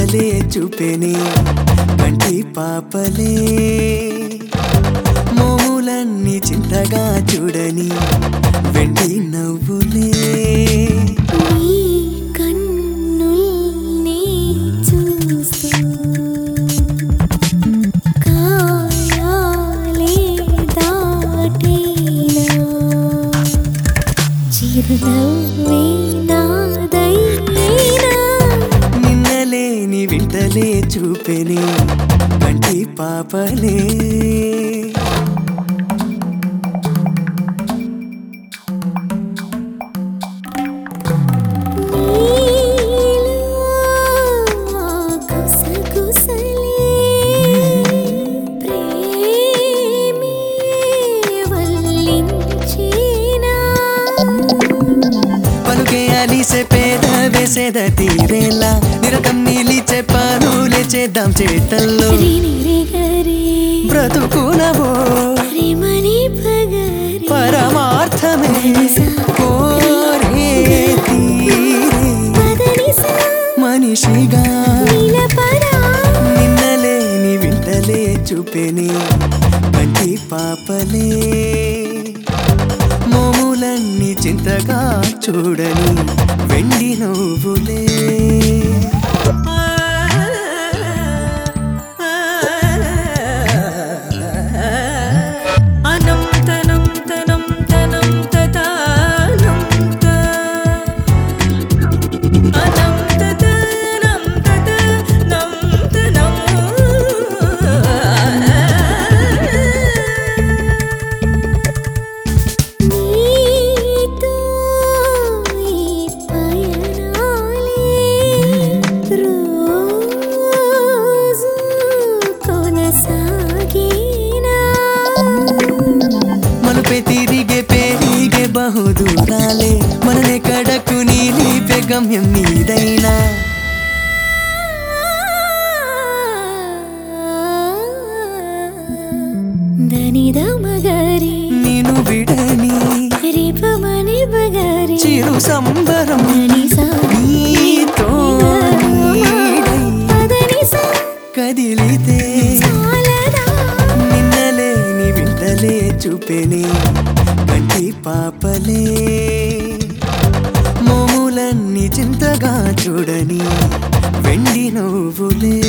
వింటలే చూపెనే కంటి పాపలే మోములన్నీ చింతగా చూడని వెండి నవ్వులే నీ కన్నుల్ని చూస్తూ కాయాలే దాటేనా చిరునవ్వే నాదైనా నిన్నలేని వింటలే చూపెనే కంటి పాపలే నీలో గుసగుసలే ప్రేమే వల్లించేనా పలుకే అలిసే పేద వేసేద తీరేలా నిరతం నీలిచే పనులే చేద్దాం చేతల్లో రిని రిగరి బ్రతుకునవో రిమని పగరి పరమార్థమే కోరే తీరే పదనిసా మనిషిగా నిలపరా నిన్నలేని వింటలే చూపెనే కంటి పాపలే మోములన్నీ చింతగా చూడని వెండి నువ్వులే అనంతనం తనం తనం తతానం త అనంత తనం తతనం తనం నీతో ఈ పయనాలే రోజు కొనసాగేనా మలుపే తిరిగే పెరిగే బహుదూరాలే మననే కడకు నీలిపే గమ్యం నీదైనా దనిద మగరి నేను విడని రిపమని బగరి చిరు సంబరం దనిసా నీతో నీడై పదనిసా కదిలితే చాలదా నిన్నలేని వింటలే చూపెనే కంటి పాపలే మోములన్నీ చింతగా చూడని వెండి నువ్వులే